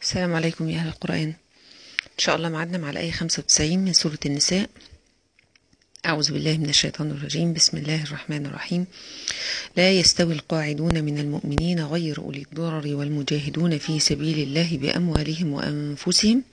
السلام عليكم يا أهل القرآن إن شاء الله معدنا مع الآية 95 من سورة النساء أعوذ بالله من الشيطان الرجيم بسم الله الرحمن الرحيم لا يستوي القاعدون من المؤمنين غير أولي الضرر والمجاهدون في سبيل الله بأموالهم وأنفسهم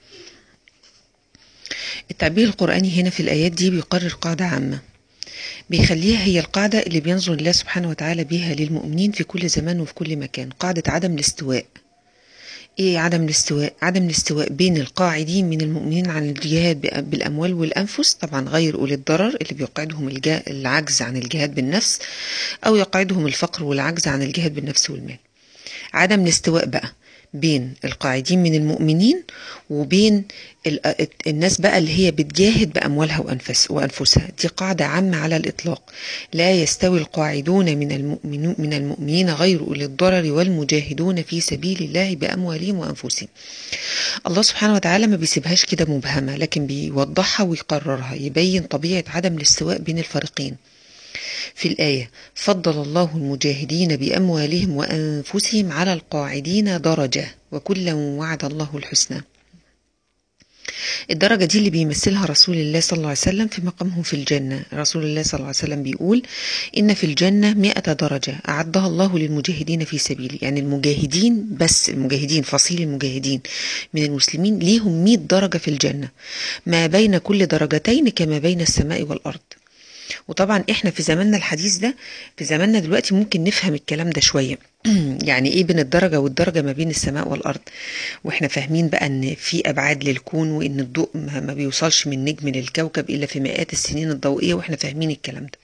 التعبير القرآني هنا في الآيات دي بيقرر قاعدة عامة بيخليها هي القاعدة اللي بينظر الله سبحانه وتعالى بها للمؤمنين في كل زمان وفي كل مكان قاعدة عدم الاستواء ايه عدم الاستواء عدم الاستواء بين القاعدين من المؤمنين عن الجهاد بالاموال والانفس طبعا غير اولي الضرر اللي بيقعدهم العجز عن الجهاد بالنفس او يقعدهم الفقر والعجز عن الجهاد بالنفس والمال عدم الاستواء بقى بين القاعدين من المؤمنين وبين الناس بقى اللي هي بتجاهد بأموالها وأنفس وأنفسها دي قاعدة عامة على الإطلاق لا يستوي القاعدون من المؤمنين, من المؤمنين غير أولي الضرر والمجاهدون في سبيل الله بأموالهم وأنفسهم الله سبحانه وتعالى ما بيسيبهاش كده مبهمة لكن بيوضحها ويقررها يبين طبيعة عدم الاستواء بين الفريقين في الآية فضل الله المجاهدين بأموالهم وأنفسهم على القاعدين درجة وكلا وعد الله الحسنى الدرجة دي اللي بيمثلها رسول الله صلى الله عليه وسلم في مقامهم في الجنة رسول الله صلى الله عليه وسلم بيقول إن في الجنة مئة درجة أعدها الله للمجاهدين في سبيله يعني المجاهدين بس المجاهدين فصيل المجاهدين من المسلمين ليهم مئة درجة في الجنة ما بين كل درجتين كما بين السماء والأرض وطبعا احنا في زماننا الحديث ده في زماننا دلوقتي ممكن نفهم الكلام ده شويه يعني ايه بين الدرجه والدرجه ما بين السماء والارض واحنا فاهمين بقى ان في ابعاد للكون وان الضوء ما بيوصلش من نجم للكوكب الا في مئات السنين الضوئيه واحنا فاهمين الكلام ده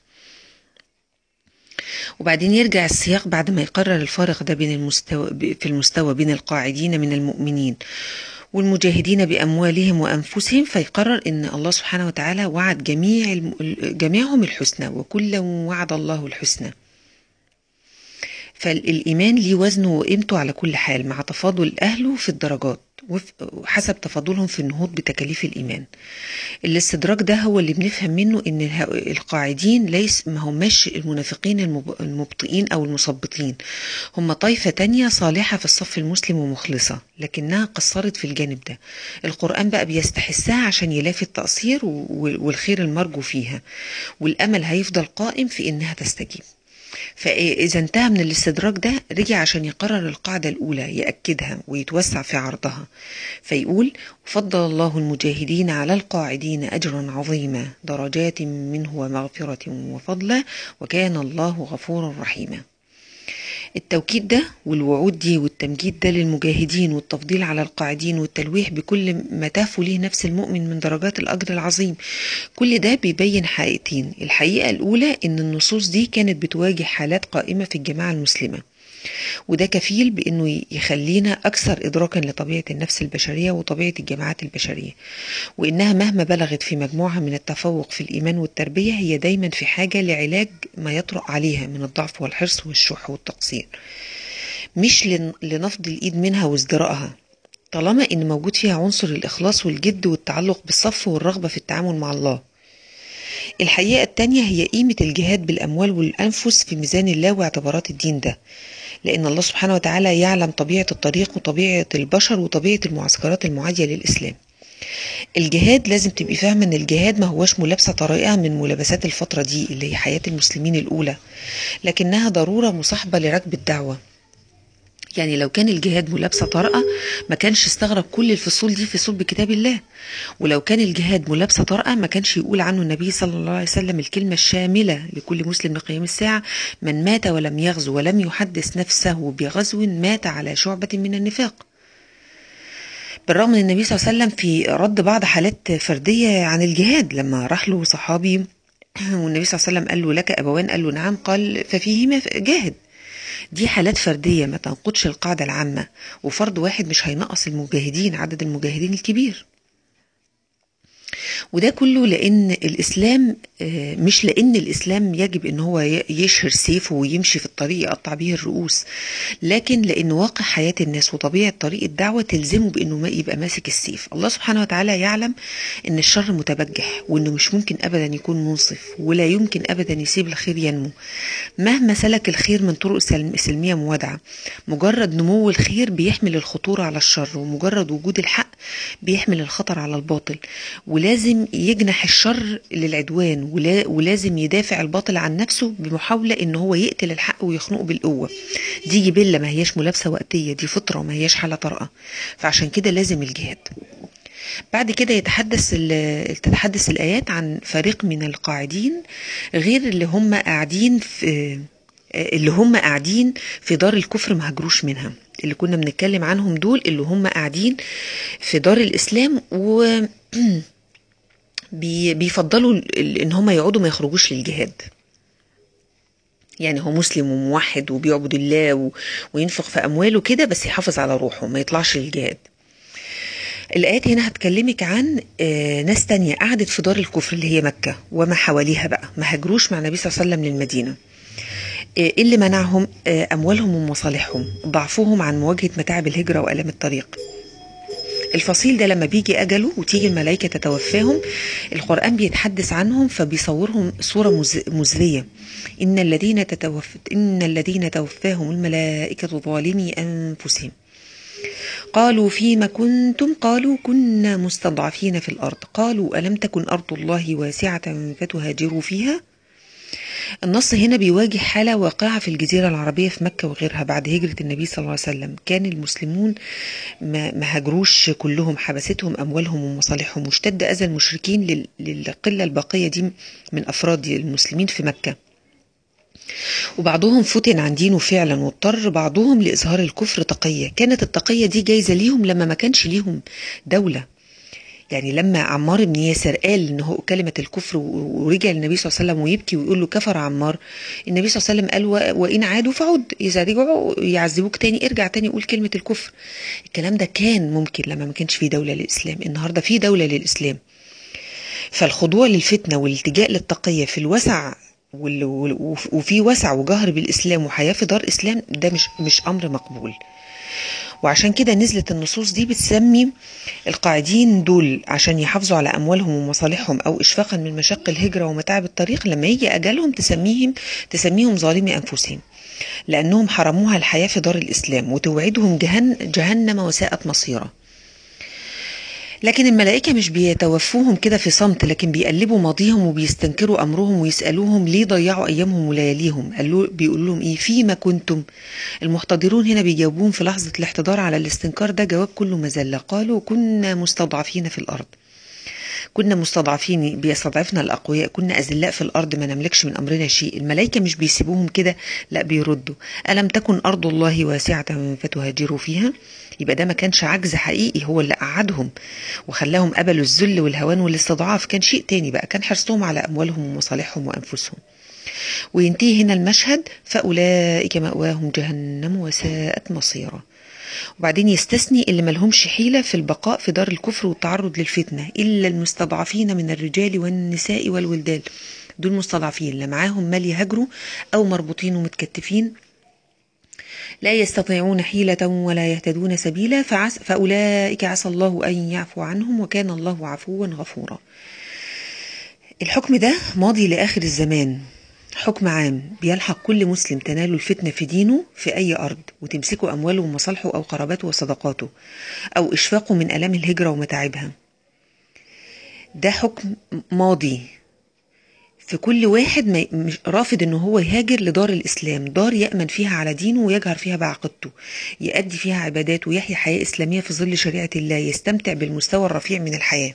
وبعدين يرجع السياق بعد ما يقرر الفارق ده بين المستوى في المستوى بين القاعدين من المؤمنين والمجاهدين بأموالهم وأنفسهم فيقرر أن الله سبحانه وتعالى وعد جميع جميعهم الحسنى وكلا وعد الله الحسنى فالإيمان ليه وزنه وقيمته على كل حال مع تفاضل أهله في الدرجات وحسب تفاضلهم في النهوض بتكاليف الإيمان الاستدراك ده هو اللي بنفهم منه ان القاعدين ليس ما هماش المنافقين المبطئين او المثبطين هم طائفة تانية صالحة في الصف المسلم ومخلصة لكنها قصرت في الجانب ده القرآن بقى بيستحسها عشان يلافي التقصير والخير المرجو فيها والأمل هيفضل قائم في إنها تستجيب فإذا انتهى من الاستدراك ده رجع عشان يقرر القاعدة الأولى يأكدها ويتوسع في عرضها فيقول فضل الله المجاهدين على القاعدين أجرا عظيما درجات منه ومغفرة وفضلا وكان الله غفورا رحيما التوكيد ده والوعود دي والتمجيد ده للمجاهدين والتفضيل على القاعدين والتلويح بكل ما تهفو ليه نفس المؤمن من درجات الأجر العظيم كل ده بيبين حقيقتين الحقيقة الأولى إن النصوص دي كانت بتواجه حالات قائمة في الجماعة المسلمة وده كفيل بانه يخلينا اكثر ادراكا لطبيعه النفس البشريه وطبيعه الجماعات البشريه وانها مهما بلغت في مجموعه من التفوق في الايمان والتربيه هي دايما في حاجه لعلاج ما يطرا عليها من الضعف والحرص والشح والتقصير مش لنفض الايد منها وازدراءها طالما ان موجود فيها عنصر الاخلاص والجد والتعلق بالصف والرغبه في التعامل مع الله الحقيقة التانية هي قيمة الجهاد بالأموال والأنفس في ميزان الله واعتبارات الدين ده لأن الله سبحانه وتعالى يعلم طبيعة الطريق وطبيعة البشر وطبيعة المعسكرات المعادية للإسلام الجهاد لازم تبقي فاهمة ان الجهاد ما هوش ملابسة طريقة من ملابسات الفترة دي اللي هي حياة المسلمين الأولى لكنها ضرورة مصاحبة لركب الدعوة يعني لو كان الجهاد ملابسة طارئة ما كانش استغرب كل الفصول دي في صلب كتاب الله ولو كان الجهاد ملابسة طارئة ما كانش يقول عنه النبي صلى الله عليه وسلم الكلمة الشاملة لكل مسلم لقيام الساعة من مات ولم يغزو ولم يحدث نفسه بغزو مات على شعبة من النفاق بالرغم من النبي صلى الله عليه وسلم في رد بعض حالات فردية عن الجهاد لما راح له صحابي والنبي صلى الله عليه وسلم قال له لك أبوان قال له نعم قال ففيهما جاهد دي حالات فردية ما تنقضش القاعدة العامة وفرد واحد مش هينقص المجاهدين عدد المجاهدين الكبير وده كله لان الاسلام مش لان الاسلام يجب ان هو يشهر سيفه ويمشي في الطريق يقطع به الرؤوس لكن لان واقع حياه الناس وطبيعه طريق الدعوه تلزمه بانه ما يبقى ماسك السيف الله سبحانه وتعالى يعلم ان الشر متبجح وانه مش ممكن ابدا يكون منصف ولا يمكن ابدا يسيب الخير ينمو مهما سلك الخير من طرق سلميه موادعه مجرد نمو الخير بيحمل الخطوره على الشر ومجرد وجود الحق بيحمل الخطر على الباطل ولازم يجنح الشر للعدوان ولا ولازم يدافع الباطل عن نفسه بمحاولة ان هو يقتل الحق ويخنقه بالقوة دي جبلة ما هياش ملابسة وقتية دي فطرة وما هياش حالة طارئة فعشان كده لازم الجهاد بعد كده يتحدث تتحدث الآيات عن فريق من القاعدين غير اللي هم قاعدين في اللي هم قاعدين في دار الكفر ما هجروش منها اللي كنا بنتكلم عنهم دول اللي هم قاعدين في دار الإسلام و بيفضلوا ان هم يقعدوا ما يخرجوش للجهاد يعني هو مسلم وموحد وبيعبد الله و... وينفق في امواله كده بس يحافظ على روحه ما يطلعش للجهاد الآيات هنا هتكلمك عن ناس تانية قعدت في دار الكفر اللي هي مكة وما حواليها بقى ما هاجروش مع النبي صلى الله عليه وسلم للمدينة ايه اللي منعهم أموالهم ومصالحهم ضعفهم عن مواجهة متاعب الهجرة وألم الطريق الفصيل ده لما بيجي أجله وتيجي الملائكة تتوفاهم القرآن بيتحدث عنهم فبيصورهم صورة مزرية إن الذين تتوفت إن الذين توفاهم الملائكة ظالمي أنفسهم قالوا فيما كنتم قالوا كنا مستضعفين في الأرض قالوا ألم تكن أرض الله واسعة فتهاجروا فيها النص هنا بيواجه حالة واقعة في الجزيرة العربية في مكة وغيرها بعد هجرة النبي صلى الله عليه وسلم كان المسلمون ما هاجروش كلهم حبستهم أموالهم ومصالحهم واشتد أذى المشركين للقلة الباقية دي من أفراد المسلمين في مكة وبعضهم فتن عن دينه فعلا واضطر بعضهم لإظهار الكفر تقية كانت التقية دي جايزة ليهم لما ما كانش ليهم دولة يعني لما عمار بن ياسر قال ان هو كلمه الكفر ورجع للنبي صلى الله عليه وسلم ويبكي ويقول له كفر عمار النبي صلى الله عليه وسلم قال وان عادوا فعد اذا رجعوا يعذبوك تاني ارجع تاني قول كلمه الكفر الكلام ده كان ممكن لما ما كانش في دوله للاسلام النهارده في دوله للاسلام فالخضوع للفتنه والالتجاء للتقيه في الوسع وفي وسع وجهر بالاسلام وحياه في دار اسلام ده مش مش امر مقبول وعشان كده نزلت النصوص دي بتسمي القاعدين دول عشان يحافظوا على أموالهم ومصالحهم أو إشفاقا من مشق الهجرة ومتاعب الطريق لما يجي أجلهم تسميهم تسميهم ظالمي أنفسهم لأنهم حرموها الحياة في دار الإسلام وتوعدهم جهن جهنم وساءت مصيرا لكن الملائكة مش بيتوفوهم كده في صمت لكن بيقلبوا ماضيهم وبيستنكروا أمرهم ويسألوهم ليه ضيعوا أيامهم ولياليهم قالوا بيقول لهم إيه فيما كنتم المحتضرون هنا بيجاوبون في لحظة الاحتضار على الاستنكار ده جواب كله مذلة قالوا كنا مستضعفين في الأرض كنا مستضعفين بيستضعفنا الأقوياء كنا أذلاء في الأرض ما نملكش من أمرنا شيء الملائكة مش بيسيبوهم كده لا بيردوا ألم تكن أرض الله واسعة فتهاجروا فيها يبقى ده ما كانش عجز حقيقي هو اللي قعدهم وخلاهم قبلوا الذل والهوان والاستضعاف كان شيء تاني بقى كان حرصهم على أموالهم ومصالحهم وأنفسهم وينتهي هنا المشهد فأولئك مأواهم جهنم وساءت مصيرا وبعدين يستثني اللي ملهمش حيلة في البقاء في دار الكفر والتعرض للفتنة إلا المستضعفين من الرجال والنساء والولدان دول مستضعفين لا معاهم مال يهاجروا أو مربوطين ومتكتفين لا يستطيعون حيلة ولا يهتدون سبيلا فعس فأولئك عسى الله أن يعفو عنهم وكان الله عفوا غفورا الحكم ده ماضي لآخر الزمان حكم عام بيلحق كل مسلم تنال الفتنة في دينه في أي أرض وتمسكوا أمواله ومصالحه أو قراباته وصدقاته أو إشفاقه من ألام الهجرة ومتاعبها ده حكم ماضي في كل واحد ما رافض ان هو يهاجر لدار الاسلام دار يامن فيها على دينه ويجهر فيها بعقيدته يؤدي فيها عبادات ويحيا حياه اسلاميه في ظل شريعه الله يستمتع بالمستوى الرفيع من الحياه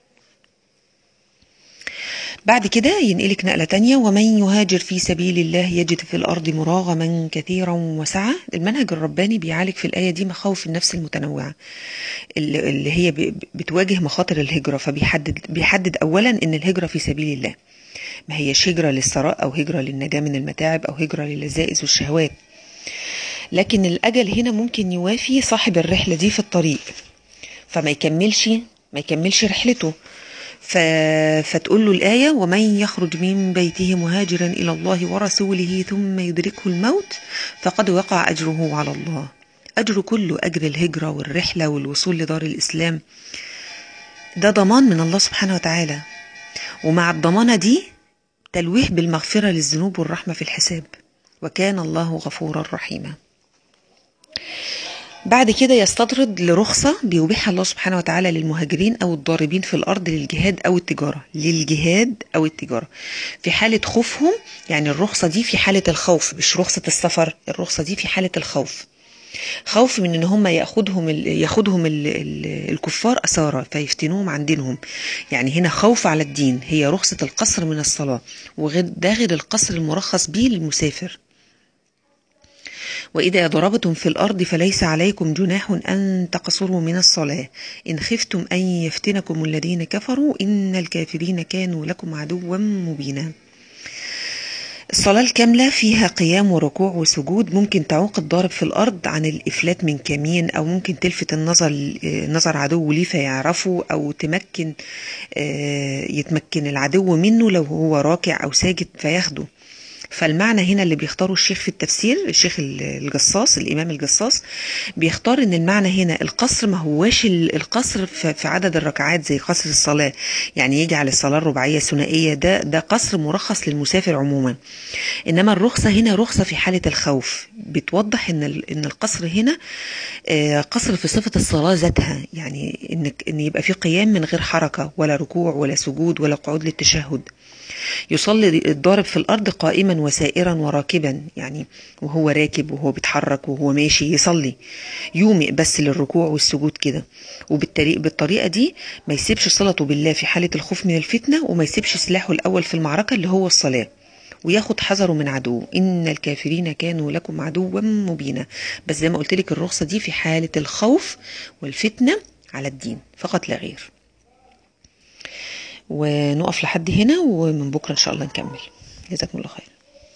بعد كده ينقلك نقلة تانية ومن يهاجر في سبيل الله يجد في الأرض مراغما كثيرا وسعة المنهج الرباني بيعالج في الآية دي مخاوف النفس المتنوعة اللي هي بتواجه مخاطر الهجرة فبيحدد بيحدد أولا إن الهجرة في سبيل الله ما هيش هجرة للثراء أو هجرة للنجاة من المتاعب أو هجرة للذائذ والشهوات لكن الأجل هنا ممكن يوافي صاحب الرحلة دي في الطريق فما يكملش ما يكملش رحلته ف... فتقول له الآية ومن يخرج من بيته مهاجرا إلى الله ورسوله ثم يدركه الموت فقد وقع أجره على الله أجر كله أجر الهجرة والرحلة والوصول لدار الإسلام ده ضمان من الله سبحانه وتعالى ومع الضمانة دي تلويح بالمغفرة للذنوب والرحمة في الحساب وكان الله غفورا رحيما بعد كده يستطرد لرخصة بيبيحها الله سبحانه وتعالى للمهاجرين أو الضاربين في الأرض للجهاد أو التجارة للجهاد أو التجارة في حالة خوفهم يعني الرخصة دي في حالة الخوف مش رخصة السفر الرخصة دي في حالة الخوف خوف من ان هم ياخدهم ال ياخدهم ال ال الكفار اسارى فيفتنوهم عن دينهم يعني هنا خوف على الدين هي رخصه القصر من الصلاه وغير ده غير القصر المرخص به للمسافر وإذا ضربتم في الأرض فليس عليكم جناح أن تقصروا من الصلاة إن خفتم أن يفتنكم الذين كفروا إن الكافرين كانوا لكم عدوا مبينا الصلاة الكاملة فيها قيام وركوع وسجود ممكن تعوق الضارب في الأرض عن الإفلات من كمين أو ممكن تلفت النظر نظر عدو ليه فيعرفه أو تمكن يتمكن العدو منه لو هو راكع أو ساجد فياخده فالمعنى هنا اللي بيختاره الشيخ في التفسير الشيخ الجصاص الامام الجصاص بيختار ان المعنى هنا القصر ما هواش القصر في عدد الركعات زي قصر الصلاه يعني يجي على الصلاه الرباعيه الثنائيه ده ده قصر مرخص للمسافر عموما انما الرخصه هنا رخصه في حاله الخوف بتوضح ان ان القصر هنا قصر في صفه الصلاه ذاتها يعني انك ان يبقى في قيام من غير حركه ولا ركوع ولا سجود ولا قعود للتشهد يصلي الضارب في الأرض قائما وسائرا وراكبا يعني وهو راكب وهو بيتحرك وهو ماشي يصلي يومئ بس للركوع والسجود كده وبالطريقة بالطريقة دي ما يسيبش صلته بالله في حالة الخوف من الفتنة وما يسيبش سلاحه الأول في المعركة اللي هو الصلاة وياخد حذره من عدو إن الكافرين كانوا لكم عدوا مبينا بس زي ما قلت لك الرخصة دي في حالة الخوف والفتنة على الدين فقط لا غير ونقف لحد هنا ومن بكرة إن شاء الله نكمل جزاكم الله خير